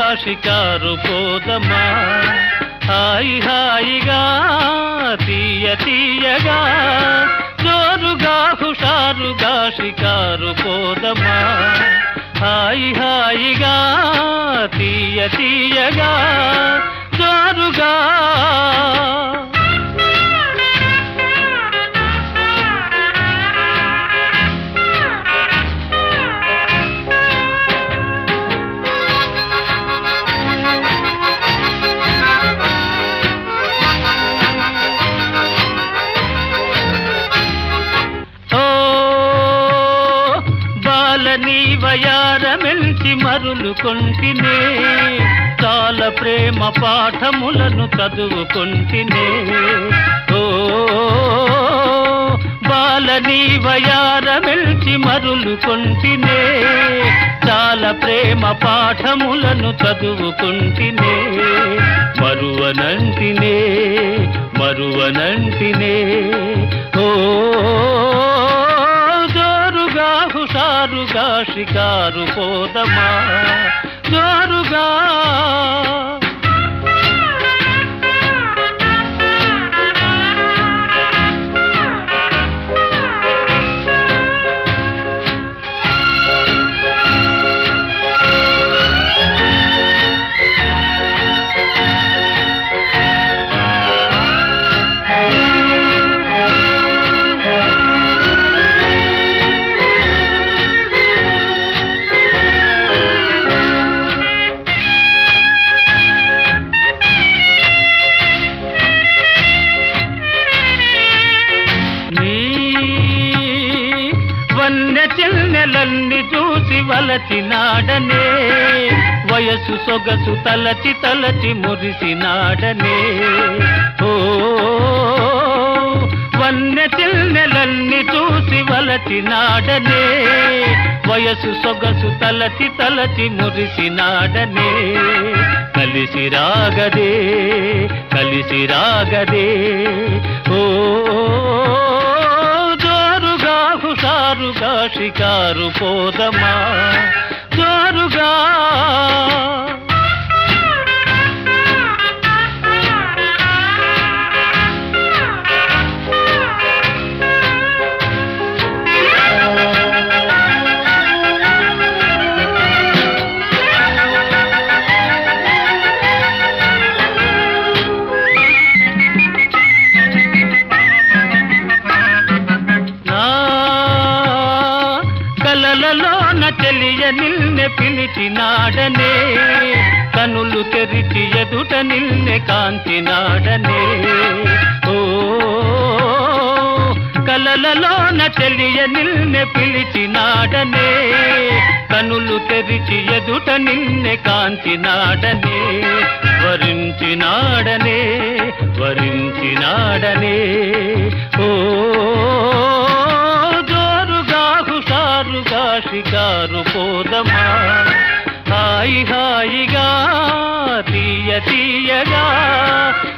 షికారు పోదమా హాయి హాయిగా తీయ తీయగా జోరుగా హుషారుగా షికారు పోదమా హాయి హాయిగా తీయ తీయగా జోరుగా ఓ బాలని వయారమెల్చి మరులు కొంటినే చాల ప్రేమ పాఠములను చదువుకొంటినే ఓ బాలని వయారమెల్చి మరులు కొంటినే చాల ప్రేమ పాఠములను చదువుకుంటినే మరువనంటినే మరువనంటినే ఓ జోరుగా హుషారుగా షికారు పోదమా జోరుగా నీ వన్య చిన్నెలన్ని చూసి వలచినాడనే వయసు సొగసు తలచి తలచి మురిసినాడనే ఓ వన్య చిన్నెలన్ని చూసి వలచినాడనే వయసు సొగసు తలచి తలచి మురిసినాడనే కలిసి రాగదే కలిసి రాగదే ఓ జోరుగా హుషారుగా షికారు పోదమా జోరుగా నా కలలలోన చెలియ నిల్నె పిలిచినాడనే కనులు తెరిచి ఎదుట నిల్నె కాంచినాడనే ఓ కలలలోన చెలియ నిల్నె పిలిచినాడనే కనులు తెరిచి ఎదుట నిన్నె కాంచినాడనే వరించినాడనే వరించినాడనే ఓ జోరుగా హుషారుగా షికారు పోదమా హాయి హాయిగా తీయ తీయగా